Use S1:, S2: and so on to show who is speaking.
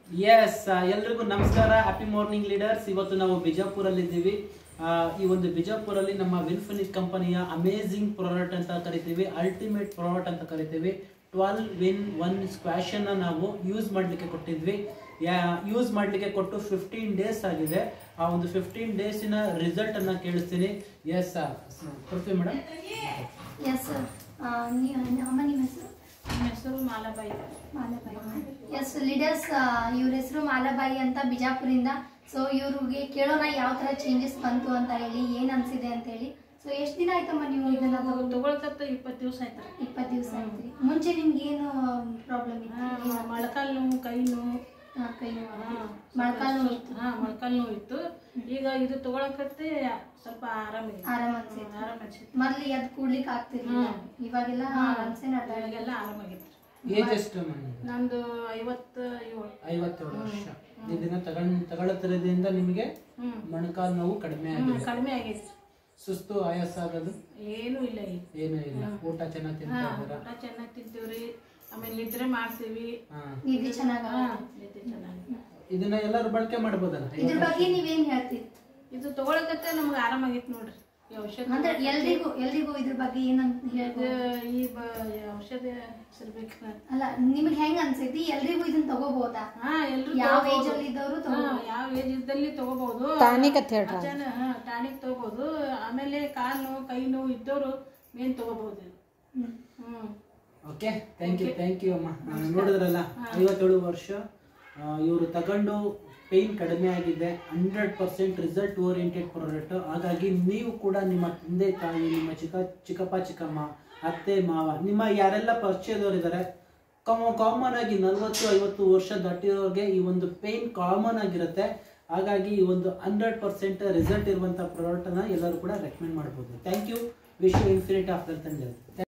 S1: S ಎಲ್ರಿಗೂ ನಮಸ್ಕಾರ happy morning leaders ಇವತ್ತು ನಾವು ಬಿಜಾಪುರಲ್ಲಿ ಇದ್ದೀವಿ ಆ, ಈ ಒಂದು ಬಿಜಾಪುರಲ್ಲಿ ನಮ್ಮ ವಿನ್ಫಿನಿಕ್ ಕಂಪನಿಯ ಅಮೇಝಿಂಗ್ ಪ್ರಾಡಕ್ಟ್ ಅಂತ ಕರಿತೀವಿ ಅಲ್ಟಿಮೇಟ್ ಪ್ರಾಡಕ್ಟ್ ಅಂತ ಕರಿತೀವಿ ಟ್ವೆಲ್ ವಿನ್ ಒನ್ ಸ್ಕ್ವಾಶನ್ನ ನಾವು ಯೂಸ್ ಮಾಡಲಿಕ್ಕೆ ಕೊಟ್ಟಿದ್ವಿ ಯೂಸ್ ಮಾಡಲಿಕ್ಕೆ ಕೊಟ್ಟು ಫಿಫ್ಟೀನ್ ಡೇಸ್ ಆಗಿದೆ ಆ ಒಂದು ಫಿಫ್ಟೀನ್ ಡೇಸಿನ ರಿಸಲ್ಟ್ ಅನ್ನ ಕೇಳಿಸ್ತೀನಿ yes Prithvi madam
S2: yes sir ಅಮ್ಮ ನಿಮ್ಮ ಹೆಸರು
S3: ನಮ್ಮ ಹೆಸರು ಮಾಲಾಬಾಯಿ
S2: ಮಾಲಾಬಾಯಿ ಎಸ್ ಲೀಡರ್ಸ್ ಇವ್ರ ಹೆಸರು ಮಾಲಾಬಾಯಿ ಅಂತ ಬಿಜಾಪುರಿಂದ ಸೊ ಇವ್ರಿಗೆ ಕೇಳೋಣ ಯಾವ ಥರ ಚೇಂಜಸ್ ಬಂತು ಅಂತ ಹೇಳಿ ಏನು ಅನ್ಸಿದೆ ಅಂತ ಹೇಳಿ ಸೊ ಎಷ್ಟು ದಿನ ಆಯ್ತಮ್ಮ ನೀವು ಇದನ್ನ
S3: ನಾವು ತಗೊಳ್ಕತ್ತ ಇಪ್ಪತ್ತು ದಿವಸ ಆಯ್ತು
S2: ಇಪ್ಪತ್ತು ದಿವಸ ಆಯ್ತು ಮುಂಚೆ ನಿಮ್ಗೆ ಏನು ಪ್ರಾಬ್ಲಮ್ ಇತ್ತು
S3: ಮೊಳಕಾಲು ನೋವು ಕೈ ನೋವು
S2: ಹಾ, ಕೈ ನೋವು
S3: ಹಾ,
S2: ಮೊಳಕಾಲು ನೋವು ಇತ್ತು
S3: ಹಾ ಮೊಳಕಾಲು ನೋವು ಇತ್ತು ಈಗ ಇದು ತಗೊಳಕತ್ತೆ ಸ್ವಲ್ಪ ಆರಾಮಿದೆ
S2: ಆರಾಮ್ ಅನ್ಸಿತ್ತು
S3: ಆರಾಮ ಅನ್ಸಿತ್ತು
S2: ಮೊದ್ಲು ಎದ್ದು ಕೂಡ್ಲಿಕ್ಕೆ ಆಗ್ತಿರ್ಲಿಲ್ಲ
S3: ಹ್ಮ್.
S2: ಇವಾಗೆಲ್ಲ ಆರಾಮ್ಸೆ ನಡ್ದಾಡಿ
S3: ಇವಾಗೆಲ್ಲ ಆರಾಮಾಗಿತ್ತು
S1: ಏಜ್ ಎಷ್ಟು ಮನೆ
S3: ನಂದು ಐವತ್ತು ಏಳು
S1: ಐವತ್ತೇಳು ವರ್ಷ ಈ ದಿನ ತಗೊಂಡ್ ತಗೊಳ್ಳೋದ್ರಿಂದ ನಿಮಗೆ
S3: ಹ್ಮ್
S1: ಮೊಣಕಾಲು ನೋವು ಕಡಿಮೆ
S3: ಹ್ಮ್,
S1: ಆಗಿದೆ
S3: ಕಡಿಮೆ ಆಗೈತಿ
S1: ಸುಸ್ತು ಆಯಾಸ ಆಗೋದು
S3: ಏನೂ ಇಲ್ಲ ಈಗ
S1: ಏನೂ ಇಲ್ಲ ಊಟ ಚೆನ್ನಾಗಿ
S3: ಹಾ
S1: ತಿಂತಾ ಇದ್ದೀರಾ
S3: ಊಟ ಚೆನ್ನಾಗಿ ತಿಂತೀವ್ರಿ ಆಮೇಲೆ ನಿದ್ರೆ ಮಾಡ್ತೀವಿ
S1: ಹಾ.
S2: ನಿದ್ದೆ ಚೆನ್ನಾಗ
S3: ಹಾ ನಿದ್ರೆ ಚೆನ್ನಾಗಿ
S1: ಇದನ್ನ ಎಲ್ಲರೂ ಬಳಕೆ ಮಾಡ್ಬೋದಲ್ಲ
S2: ಇದ್ರ ಬಗ್ಗೆ ನೀವೇನ್ ಹೇಳ್ತೀರಿ
S3: ಇದು ತಗೊಳಕತ್ತೆ ನಮ್ಗೆ ಆರಾಮಾಗಿತ್ತು ನೋಡ್ರಿ ಈ ಔಷಧ
S2: ಅಂದ್ರೆ ಎಲ್ರಿಗೂ ಎಲ್ರಿಗೂ ಇದ್ರ ಬಗ್ಗೆ ಏನಂತ
S3: ಇದು
S2: ಹೇಳ್ಬೋದು
S3: ಈ ಬ- ಈ ಔಷಧ ಹೆಸರು ಬೇಕು
S2: ಅಲ್ಲ ನಿಮ್ಗೆ ಹೆಂಗ್ ಅನ್ಸೈತಿ ಎಲ್ರಿಗೂ ಇದನ್ನ ತಗೋಬಹುದಾ
S3: ಹಾ ಎಲ್ರು
S2: ಯಾವ
S3: ತಗೋಬೋದು.
S2: ಏಜ್ ಅಲ್ಲಿ ಇದ್ದವರು
S3: ಹಾ,
S2: ತಗೋಬಹುದು
S3: ಯಾವ ಏಜ್ ಇದ್ದಲ್ಲಿ ತಗೋಬಹುದು
S4: ಟಾನಿಕ್ ಅಂತ ಹೇಳ್ರಿ
S3: ಟಾನಿಕ್ ತಗೋಬಹುದು ಆಮೇಲೆ ಕಾಲು ನೋವು ಕೈ ನೋವು ಇದ್ದವರು ಮೇನ್ ತಗೋಬಹುದು hmm
S1: okay thank you thank you ಅಮ್ಮ ಆ, ನೋಡಿದ್ರಲ್ಲ ಐವತ್ತೇಳು ವರ್ಷ ಇವರು ತಗೊಂಡು ಪೇಯ್ನ್ ಕಡಿಮೆ ಆಗಿದೆ hundred percent result oriented product ಹಾಗಾಗಿ ನೀವು ಕೂಡ ನಿಮ್ಮ ತಂದೆ ತಾಯಿ ನಿಮ್ಮ ಚಿಕ್ಕ ಚಿಕ್ಕಪ್ಪ ಚಿಕ್ಕಮ್ಮ ಅತ್ತೆ ಮಾವ ನಿಮ್ಮ ಯಾರೆಲ್ಲ ಪರಿಚಯದವರಿದ್ದಾರೆ ಕಾಮನ್ ಆಗಿ ನಲವತ್ತು ಐವತ್ತು ವರ್ಷ ದಾಟಿರೋರಿಗೆ ಈ ಒಂದು ಪೇಯ್ನ್ ಕಾಮನ್ ಆಗಿರುತ್ತೆ ಹಾಗಾಗಿ ಈ ಒಂದು ಹಂಡ್ರೆಡ್ ಪರ್ಸೆಂಟ್ ರಿಸಲ್ಟ್ ಇರುವಂಥ ಪ್ರಾಡಕ್ಟನ್ನು ಎಲ್ಲರೂ ಕೂಡ ರೆಕಮೆಂಡ್ ಮಾಡ್ಬೋದು thank you wish you infinite of wealth and